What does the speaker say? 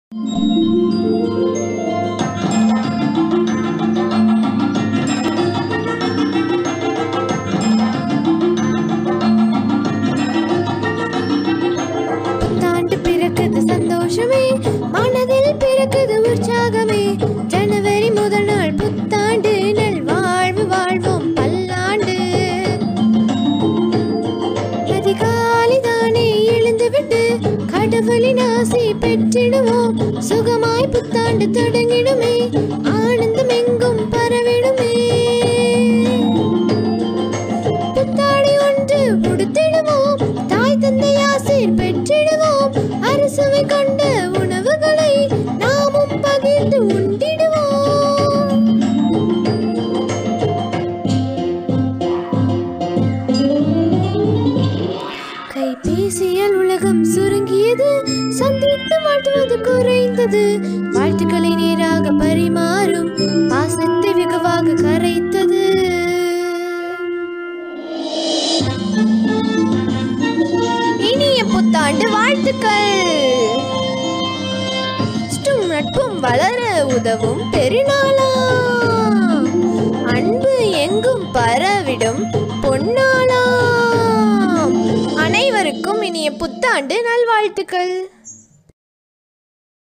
புத்தாண்டு பிறக்குது சந்தோஷமே மனதில் பிறக்குது உற்சாகமே ஜனவரி முதல் நாள் புத்தாண்டு நல் வாழ்வு வாழ்வோம் பல்லாண்டு அதிகாலை தானே எழுந்துவிட்டு கடவுளின் ஆசை பெற்றிடுவோம் சுகமாய் புத்தாண்டு தொடங்கிடுமே ஆனந்தம் எங்கும் பரவிடுமே புத்தாடை ஒன்று உடுத்திடுவோம் தாய் தந்தை ஆசீர் பெற்றிடுவோம் அரசுவை கொண்ட உணவுகளை நாமும் பகிர்ந்து உண்டிடுவோம் கைபேசியால் உலகம் சுருங்கியது சந்தித்து வாழ்த்துவது குறைந்தது வாழ்த்துக்களை நேராக பரிமாறும் பாசத்தை வெகுவாக கரைத்தது இனிய புத்தாண்டு வாழ்த்துக்கள் இஷ்டும் நட்பும் வளர உதவும் பெருநாளாம் அன்பு எங்கும் பரவிடும் பொன்னாளாம் அனைவருக்கும் இனிய புத்தாண்டு நல்வாழ்த்துக்கள்